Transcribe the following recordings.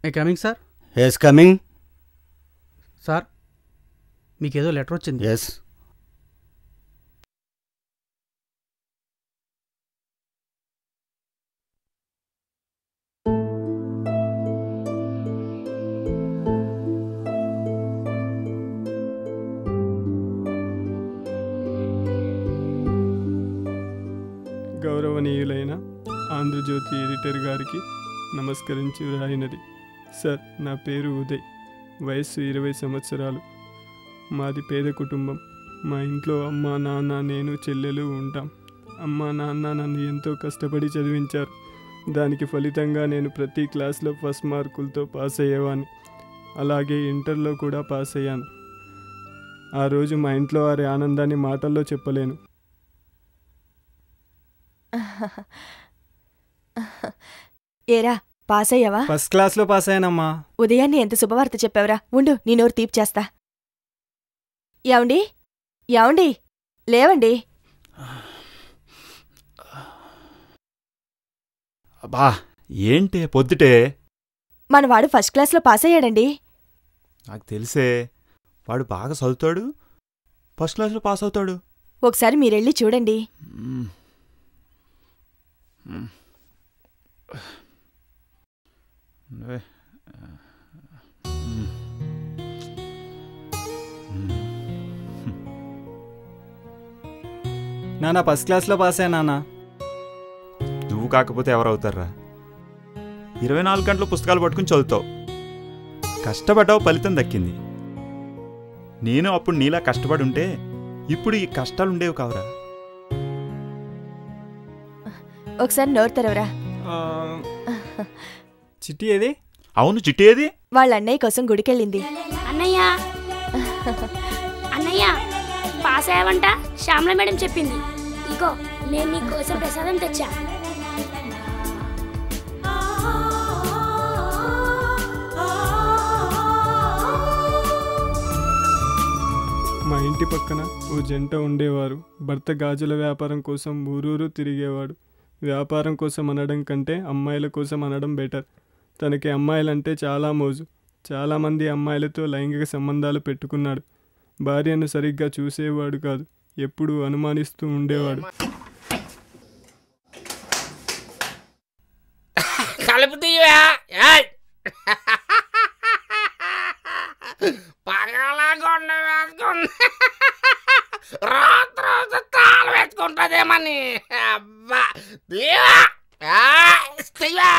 ఏ coming sir yes coming sir మీకేదో letter వచ్చింది yes గౌరవనీయులైన ఆంధ్రజ్యోతి ఎడిటర్ గారికి నమస్కరించి వ్రాయినది సార్ నా పేరు ఉదయ్ వయస్సు ఇరవై సంవత్సరాలు మాది పేద కుటుంబం మా ఇంట్లో అమ్మ నాన్న నేను చెల్లెలు ఉంటాం అమ్మ నాన్న నన్ను ఎంతో కష్టపడి చదివించారు దానికి ఫలితంగా నేను ప్రతి క్లాస్లో ఫస్ట్ మార్కులతో పాస్ అయ్యేవాడిని అలాగే ఇంటర్లో కూడా పాస్ అయ్యాను ఆ రోజు మా ఇంట్లో వారి ఆనందాన్ని మాటల్లో చెప్పలేను ఏరా పాస్ అయ్యావా ఫస్ట్ క్లాస్లో పాస్ అయ్యానమ్మా ఉదయాన్నే ఎంత శుభవార్త చెప్పావురా ఉండు నీ నోరు తీపి చేస్తా యావండి యావండి లేవండి అబ్బా ఏంటే పొద్దుటే మనవాడు ఫస్ట్ క్లాస్లో పాస్ అయ్యాడండి నాకు తెలిసే వాడు బాగా చదువుతాడు ఫస్ట్ క్లాస్లో పాస్ అవుతాడు ఒకసారి మీరెళ్ళి చూడండి మ్మ్. మ్మ్. నువ్వే. మ్మ్. నాన్న ఫస్ట్ క్లాస్లో పాస్ అయ్యా నాన్న నువ్వు కాకపోతే ఎవరవుతారా ఇరవై నాలుగు గంటలు పుస్తకాలు పట్టుకుని చదువుతావు కష్టపడ్డావు ఫలితం దక్కింది నేను అప్పుడు నీలా కష్టపడి ఉంటే ఇప్పుడు ఈ కష్టాలు ఉండేవి కావురా ఒకసారి నోరు తెరవరా ఆ, చిట్టి ఏది అవును చిట్టి ఏది వాళ్ళ అన్నయ్య కోసం గుడికెళ్ళింది అన్నయ్య అన్నయ్య పాస్ అయ్యావంట శ్యామల మేడం చెప్పింది ఇగో నేను నీ కోసం ప్రసాదం తెచ్చా మా ఇంటి పక్కన ఓ జంట ఉండేవారు భర్త గాజుల వ్యాపారం కోసం ఊరూరు తిరిగేవాడు వ్యాపారం కోసం అనడం కంటే అమ్మాయిల కోసం అనడం బెటర్ తనకి అమ్మాయిలంటే చాలా మోజు చాలామంది అమ్మాయిలతో లైంగిక సంబంధాలు పెట్టుకున్నాడు భార్యను సరిగ్గా చూసేవాడు కాదు ఎప్పుడూ అనుమానిస్తూ ఉండేవాడు కలుపు తీయవా ఏయ్! పగల కొండ వేసుకుని రాత్రి రోజు తాళం వేసుకుంటుందేమని అబ్బా తీయవా ఏయ్! తీయవా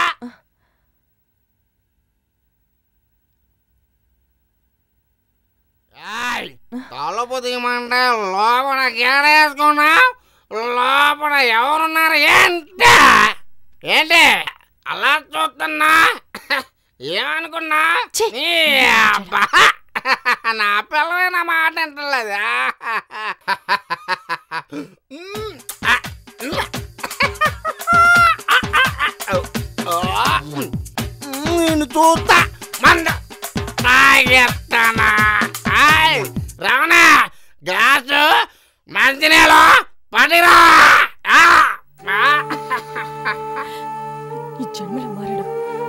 ఏయ్! తలుపు తీయమంటే లోపల గేడేసుకున్నా లోపల ఎవరున్నారు ఏంటి ఏంటి అలా చూస్తున్నా ఏమనుకున్నా ఛీ! ఈ అబ్బా! నా పిల్లవే నా మాట వింటలేదా మ్మ్. ఆ, మ్మ్. నేను చూస్తా మంద తాగేస్తానా ఆయ్, రమణ గ్లాసు మంచినీళ్ళు పడిరా ఆ, ఆ. ఈ జన్మలో మారడు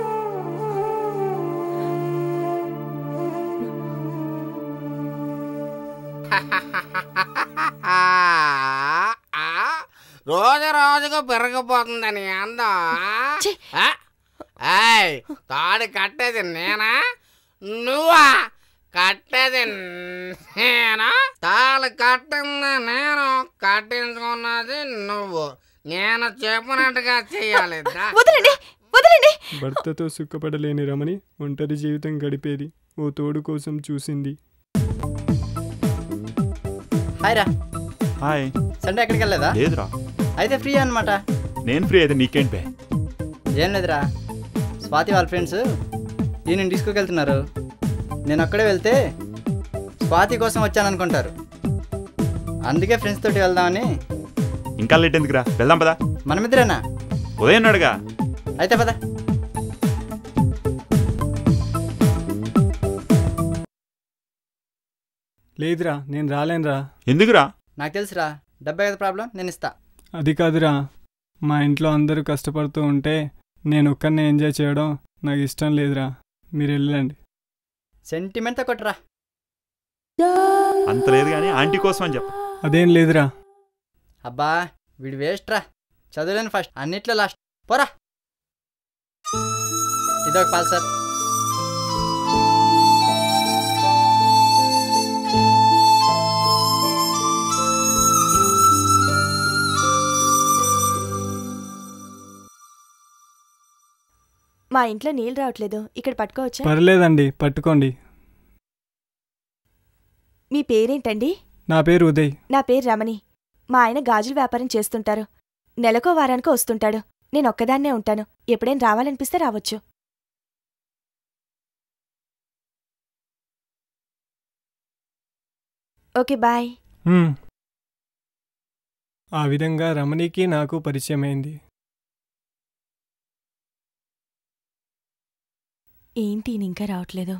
ఆ, ఆ, రోజు రోజుకు పెరిగిపోతుందని అందం ఛీ! ఆ? ఏయ్, తాడు కట్టేది నేనా నువ్వా కట్టేది నేను తాళి కట్టింది నేను కట్టించుకున్నది నువ్వు నేను చెప్పినట్టుగా చెయ్యాలి దా. వదలండి వదలండి భర్తతో సుఖపడలేని రమణి ఒంటరి జీవితం గడిపేది ఓ తోడు కోసం చూసింది హాయ్ రా హాయ్ సండే ఎక్కడికి వెళ్ళలేదా లేదురా అయితే ఫ్రీ అనమాట నేను ఫ్రీ అయితే నీకేంటి బే ఏం లేదురా స్వాతి వాళ్ళ ఫ్రెండ్స్ ఈయన డిస్కోకి వెళ్తున్నారు నేను అక్కడే వెళ్తే స్వాతి కోసం వచ్చాను అనుకుంటారు అందుకే ఫ్రెండ్స్ తోటి వెళ్దామని ఇంకా లేట్ ఎందుకురా వెళ్దాం పదా మనమిద్దరేనా ఉదయం ఉన్నాడుగా అయితే పద లేదురా నేను రాలేనురా ఎందుకురా నాకు తెలుసురా డబ్బే కదా ప్రాబ్లం నేను ఇస్తా అది కాదురా మా ఇంట్లో అందరూ కష్టపడుతూ ఉంటే నేను ఒక్కరినే ఎంజాయ్ చేయడం నాకు ఇష్టం లేదురా మీరు వెళ్ళండి సెంటిమెంట్తో కొట్టరా అంత లేదు కానీ ఆంటీ కోసం అని చెప్ప అదేం లేదురా అబ్బా వీడు వేస్ట్ రా చదువులేని ఫస్ట్ అన్నిట్లో లాస్ట్ పోరా ఇదొక పాల్ సార్ మా ఇంట్లో నీళ్ళు రావట్లేదు ఇక్కడ పట్టుకోవచ్చా పర్లేదండి పట్టుకోండి మీ పేరేంటండి నా పేరు ఉదయ్ నా పేరు రమణి మా ఆయన గాజుల వ్యాపారం చేస్తుంటారు నెలకో వారానికో వస్తుంటాడు నేను ఒక్కదాన్నే ఉంటాను ఎప్పుడైనా రావాలనిపిస్తే రావచ్చు ఓకే బాయ్ హ్మ్. ఆ విధంగా రమణికి నాకు పరిచయమైంది ఏంటి ఈయన ఇంకా రావట్లేదు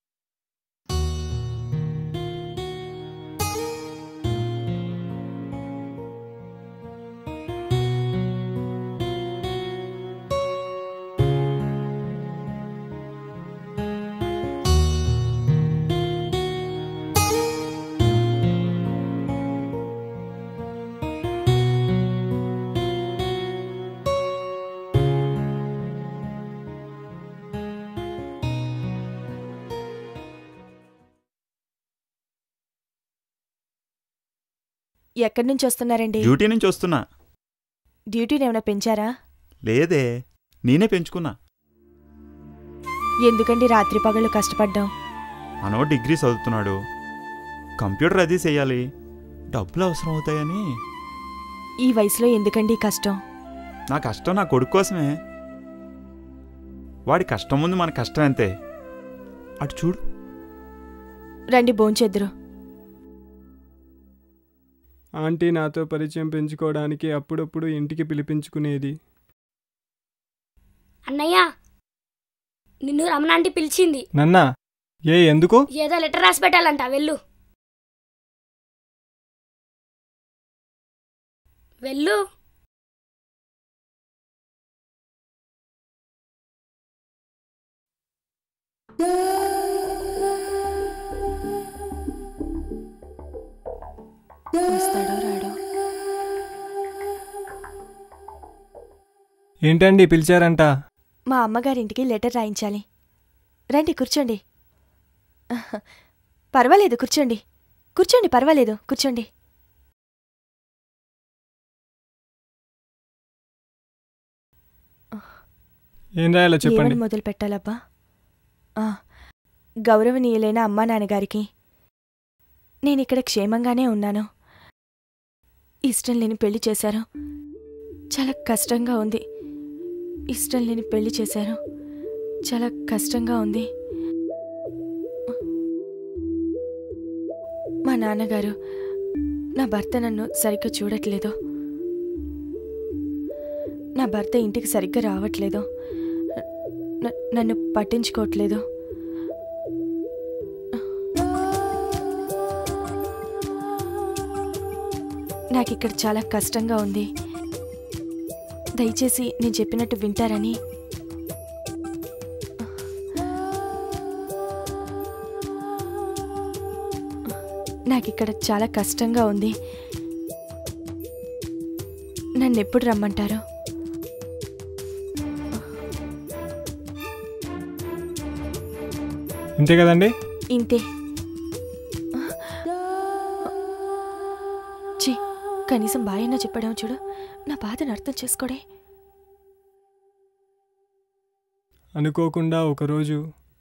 ఎక్కడి నుంచి వస్తున్నారండి డ్యూటీ నుంచి వస్తున్నా డ్యూటీని ఏమైనా పెంచారా లేదే నేనే పెంచుకున్నా ఎందుకండి రాత్రి పగళ్ళు కష్టపడ్డాం మనో డిగ్రీ చదువుతున్నాడు కంప్యూటర్ అది చేయాలి డబ్బులు అవసరం అవుతాయని ఈ వయసులో ఎందుకండి ఈ కష్టం నా కష్టం నా కొడుకు కోసమే వాడి కష్టం ముందు మన కష్టం అంతే అటు చూడు రండి భోంచెద్దురు ఆంటీ నాతో పరిచయం పెంచుకోవడానికి అప్పుడప్పుడు ఇంటికి పిలిపించుకునేది అన్నయ్య నిన్ను రమణాంటి పిలిచింది నన్నా ఏ ఎందుకు ఏదో లెటర్ రాసి పెట్టాలంట వెళ్ళు వెళ్ళు వస్తాడో రాడో ఏంటండి పిలిచారంట మా అమ్మగారింటికి లెటర్ రాయించాలి రండి కూర్చోండి పర్వాలేదు కూర్చోండి కూర్చోండి పర్వాలేదు కూర్చోండి ఏం రాయాలో చెప్పండి ఏమని మొదలు పెట్టాలబ్బా ఆ, గౌరవనీయులైన అమ్మా నాన్నగారికి నేనిక్కడ క్షేమంగానే ఉన్నాను ఇష్టం లేని పెళ్లి చేశారు చాలా కష్టంగా ఉంది ఇష్టం లేని పెళ్లి చేశారు చాలా కష్టంగా ఉంది మా నాన్నగారు నా భర్త నన్ను సరిగ్గా చూడట్లేదు నా భర్త ఇంటికి సరిగ్గా రావట్లేదు న- నన్ను పట్టించుకోవట్లేదు నాకు ఇక్కడ చాలా కష్టంగా ఉంది దయచేసి నేను చెప్పినట్టు వింటారని నాకు ఇక్కడ చాలా కష్టంగా ఉంది నన్ను ఎప్పుడు రమ్మంటారు ఇంతే కదండి ఇంతే ఛీ కనీసం బాయన్న చెప్పడం చూడు నా బాధను అర్థం చేసుకోడే అనుకోకుండా ఒకరోజు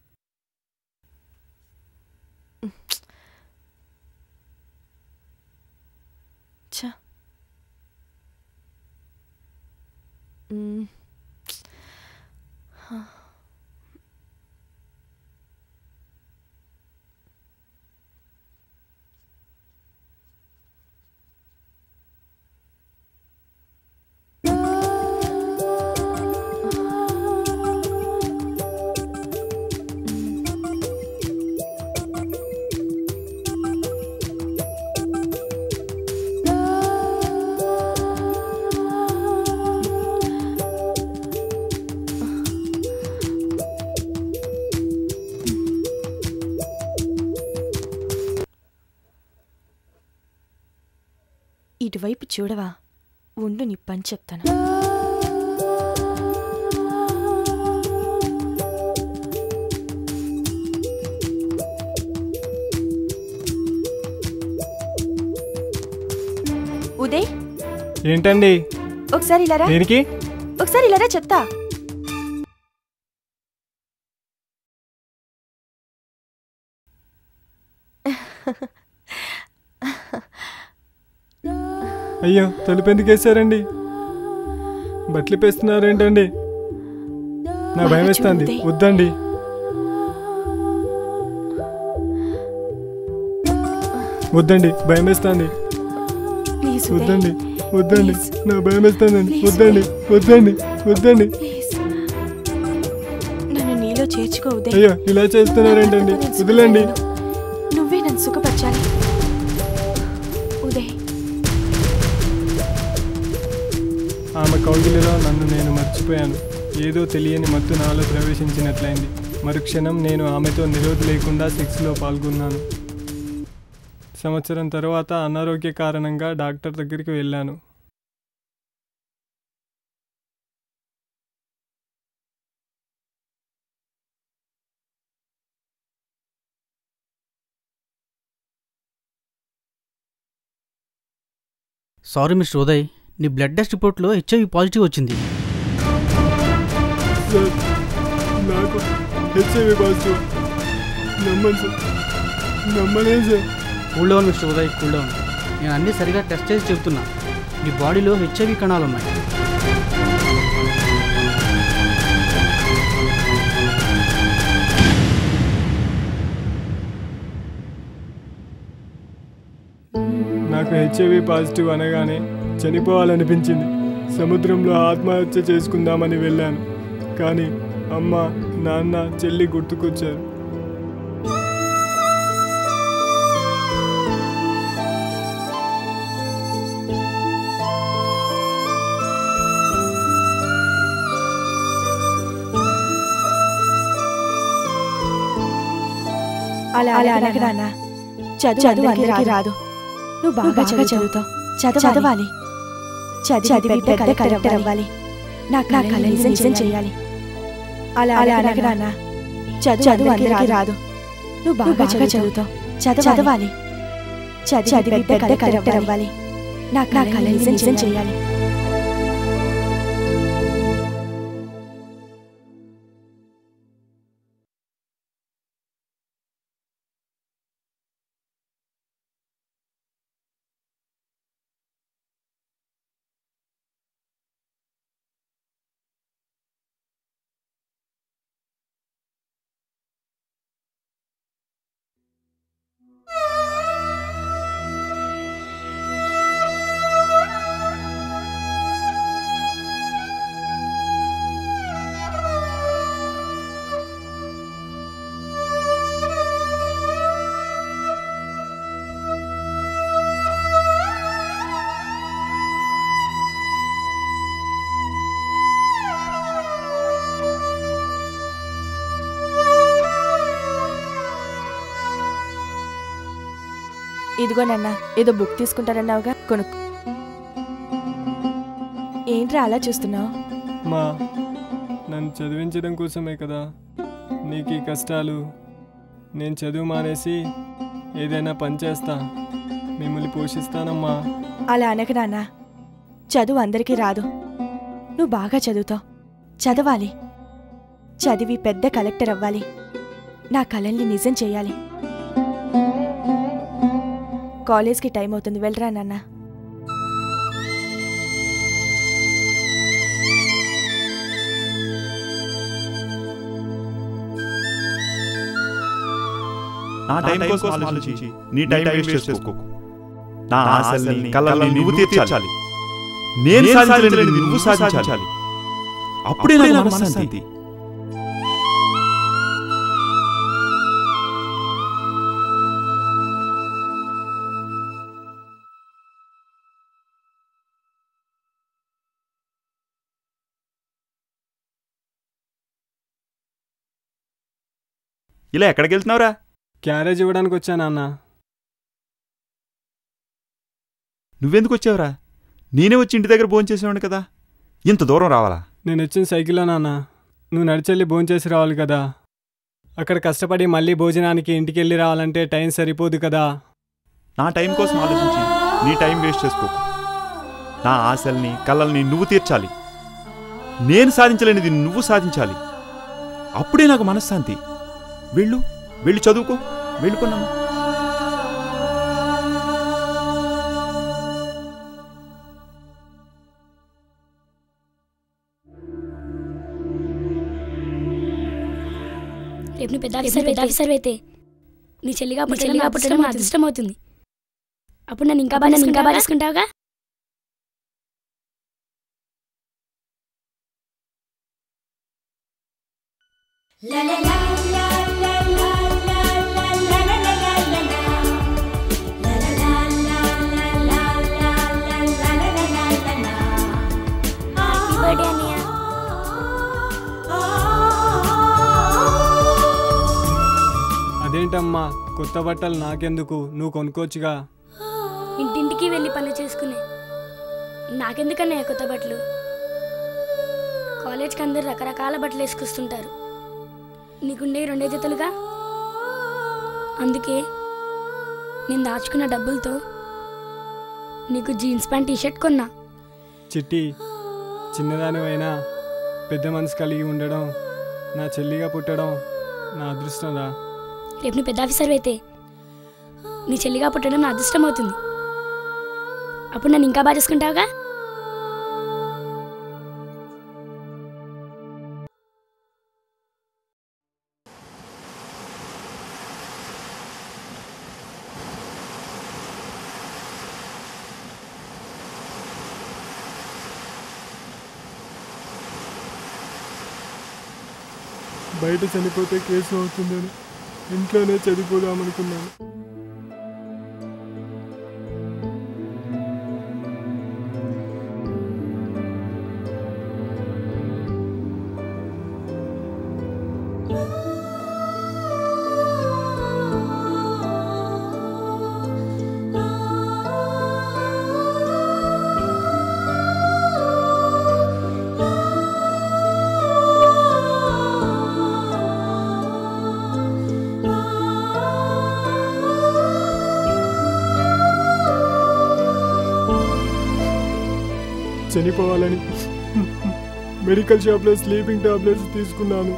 ఛ మ్. హ. ఇటువైపు చూడవా ఉండు నీ పని చెప్తాను ఉదయ్ ఏంటండి ఒకసారి ఇలా రా దేనికి ఒకసారి ఇలా రా చెప్తా అయ్యో తలుపు ఎందుకు వేసారండి బట్టలు పేస్తున్నారేంటండి నా బాగా భయం వేస్తుంది చూడు, ఉదయ్. వద్దండి వద్దండి భయం వేస్తుంది ప్లీజ్ ఉదయ్ వద్దండి వద్దండి Please. నా భయం వేస్తుందండి Please, వద్దండి వద్దండి వద్దండి ప్లీజ్ నన్ను నీలో చేర్చుకో ఉదయ్ అయ్యో ఇలా చేస్తున్నారేంటండి నేను వదిలేండి సుఖపడలేను. నువ్వే నన్ను సుఖపరచాలి ఉదయ్ ఆమె కౌగిలిలో నన్ను నేను మర్చిపోయాను ఏదో తెలియని మత్తు నాలో ప్రవేశించినట్లయింది మరుక్షణం నేను ఆమెతో నిరోధ లేకుండా సెక్స్లో పాల్గొన్నాను సంవత్సరం తర్వాత అనారోగ్య కారణంగా డాక్టర్ దగ్గరికి వెళ్ళాను సారీ మిస్టర్ ఉదయ్ నీ బ్లడ్ టెస్ట్ రిపోర్ట్లో హెచ్ఐవి పాజిటివ్ వచ్చింది సార్ నాకు హెచ్ఐవి పాజిటివ్ నమ్మను సార్ నమ్మలేదు sir cool down mister Uday cool down నేను అన్నీ సరిగా టెస్ట్ చేసి చెబుతున్నా నీ బాడీలో హెచ్ఐవి కణాలు ఉన్నాయి నాకు హెచ్ఐవి పాజిటివ్ అనగానే చనిపోవాలనిపించింది సముద్రంలో ఆత్మహత్య చేసుకుందామని వెళ్ళాను కానీ అమ్మ నాన్న చెల్లి గుర్తుకొచ్చారు అలా అలా అనగరానా చదువు అందరికీ రాదు నువ్వు బాగా చదువుతావు చదవాలి చదివి పెద్ద కలెక్టర్ అవ్వాలి నా కళ నిజం చేయాలి అలా అలా అనగరానా చదువు అందరికీ రాదు నువ్వు బాగా చదువుతావు చదవాలి చదివి పెద్ద కలెక్టర్ అవ్వాలి నా కళ నిజం చేయాలి ఇదిగో నాన్న ఏదో బుక్ తీసుకుంటారన్నావుగా కొనుక్కు ఏంట్రా అలా చూస్తున్నావు మా నన్ను చదివించడం కోసమే కదా నీకు ఈ కష్టాలు నేను చదువు మానేసి ఏదైనా పని చేస్తా మిమ్మల్ని పోషిస్తానమ్మా అలా అనక నాన్న చదువు అందరికీ రాదు నువ్వు బాగా చదువుతావు చదవాలి చదివి పెద్ద కలెక్టర్ అవ్వాలి నా కలల్ని నిజం చేయాలి కాలేజ్కి టైం అవుతుంది వెళ్ళరా నాన్న నా టైం కోసం ఆలోచించి నీ టైం వేస్ట్ చేసుకోకు నా ఆశల్ని కళ్ళని నువ్వు తీర్చాలి నేను సాధించలేని నువ్వు సాధించాలి అప్పుడే నా మనశ్శాంతి ఇలా ఎక్కడికి వెళ్తున్నావురా క్యారేజ్ ఇవ్వడానికి వచ్చా నాన్న నువ్వెందుకు వచ్చావురా నేనే వచ్చి ఇంటి దగ్గర భోంచేసేవాడిని కదా ఇంత దూరం రావాలా నేను వచ్చిన సైకిల్లో నాన్న నువ్వు నడిచెళ్ళి భోంచేసి రావాలి కదా అక్కడ కష్టపడి మళ్ళీ భోజనానికి ఇంటికి వెళ్ళి రావాలంటే టైం సరిపోదు కదా నా టైం కోసం ఆలోచించి నీ టైం వేస్ట్ చేసుకోకు నా ఆశల్ని కళ్ళల్ని నువ్వు తీర్చాలి నేను సాధించలేనిది నువ్వు సాధించాలి అప్పుడే నాకు మనశ్శాంతి వెళ్ళు వెళ్ళి చదువుకో వెళ్ళిపోన్నాము రేపు నువ్వు పెద్ద ఆఫీసర్ పెద్ద ఆఫీసర్ అయితే నీ చెల్లిగా చెల్లిగా పుట్టడం నా అదృష్టం అవుతుంది అప్పుడు నన్ను ఇంకా బాగా నన్ను ఇంకా బాగా చేసుకుంటావుగా హ్యాపీ బర్త్డే అన్నయ్య అదేంటమ్మా కొత్త బట్టలు నాకెందుకు నువ్వు కొనుక్కోవచ్చుగా ఇంటింటికి వెళ్ళి పనులు చేసుకునే నాకెందుకన్నయ్య కొత్త బట్టలు కాలేజ్కి అందరు రకరకాల బట్టలు వేసుకొస్తుంటారు నీకుండే రెండే జతలుగా అందుకే నేను దాచుకున్న డబ్బులతో నీకు జీన్స్ ప్యాంట్ టీషర్ట్ కొన్నా చిట్టి చిన్నదానివైనా పెద్ద మనసు కలిగి ఉండడం నా చెల్లిగా పుట్టడం నా అదృష్టం రా రేపు నువ్వు పెద్ద ఆఫీసర్ అయితే నీ చెల్లిగా పుట్టడం నా అదృష్టం అవుతుంది అప్పుడు నన్ను ఇంకా బాగా చేసుకుంటావుగా బయట చనిపోతే కేసు అవుతుందని ఇంట్లోనే చనిపోదామనుకున్నాను చనిపోవాలని మెడికల్ షాప్లో స్లీపింగ్ టాబ్లెట్స్ తీసుకున్నాను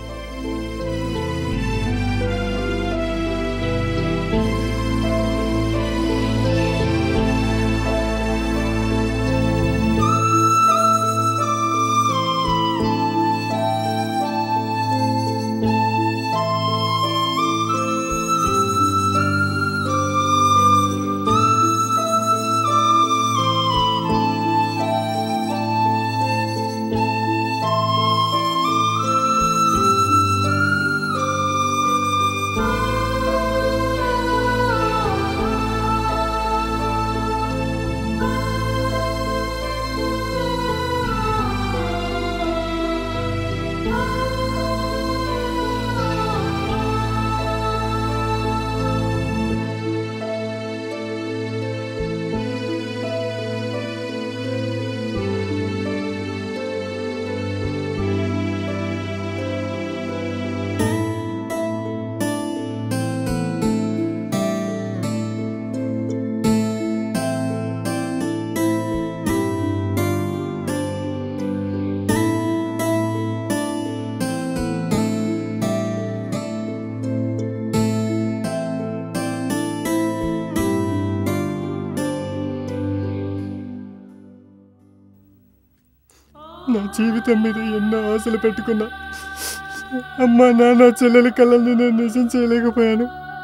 నా జీవితం మీద ఎన్నో ఆశలు పెట్టుకున్నా అమ్మ నాన్న చెల్లెల కళ్ళని నేను నిజం చేయలేకపోయాను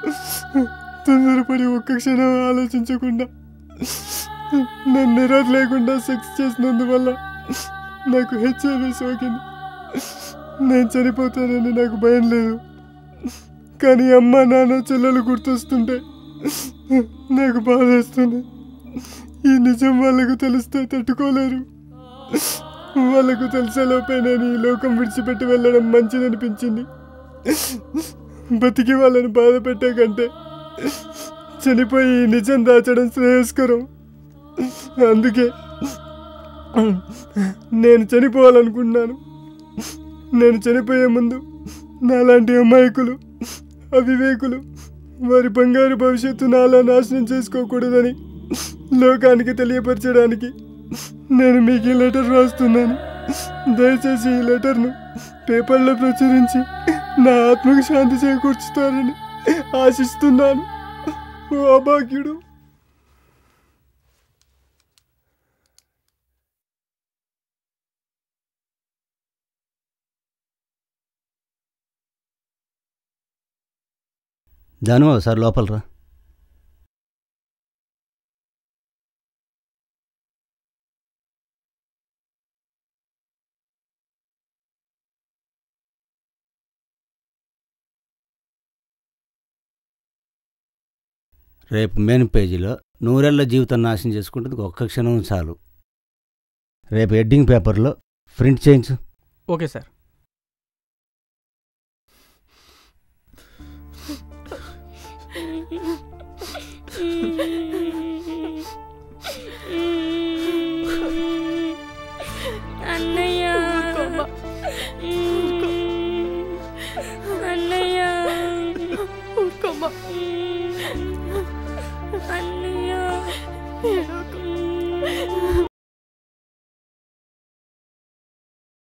తొందరపడి ఒక్క క్షణం ఆలోచించకుండా నేను నిరోధ లేకుండా సెక్స్ చేసినందువల్ల నాకు హెచ్ఐవి సోకింది నేను చనిపోతానని నాకు భయం లేదు కానీ అమ్మ నాన్న చెల్లెలు గుర్తొస్తుంటే నాకు బాధేస్తుంది ఈ నిజం వాళ్ళకు తెలిస్తే తట్టుకోలేరు వాళ్ళకు తెలిసేలోపే నేను ఈ లోకం విడిచిపెట్టి వెళ్ళడం మంచిదనిపించింది బతికి వాళ్ళని బాధ పెట్టే కంటే చనిపోయి ఈ నిజం దాచడం శ్రేయస్కరం అందుకే నేను చనిపోవాలనుకున్నాను నేను చనిపోయే ముందు నాలాంటి అమాయకులు అవివేకులు వారి బంగారు భవిష్యత్తు నాలా నాశనం చేసుకోకూడదని లోకానికి తెలియపరచడానికి నేను మీకు ఈ లెటర్ రాస్తున్నాను దయచేసి ఈ లెటర్ను పేపర్లో ప్రచురించి నా ఆత్మకు శాంతి చేకూర్చుతారని ఆశిస్తున్నాను ఓ అభాగ్యుడు జాను ఒకసారి లోపల రా రేపు మెయిన్ పేజీలో నూరేళ్ల జీవితం నాశనం చేసుకుంటుంది ఒక్క క్షణం చాలు రేపు హెడ్డింగ్ పేపర్లో ప్రింట్ చేయించు ఓకే సార్ అన్నయ్య అన్నయ్య అన్నయ్య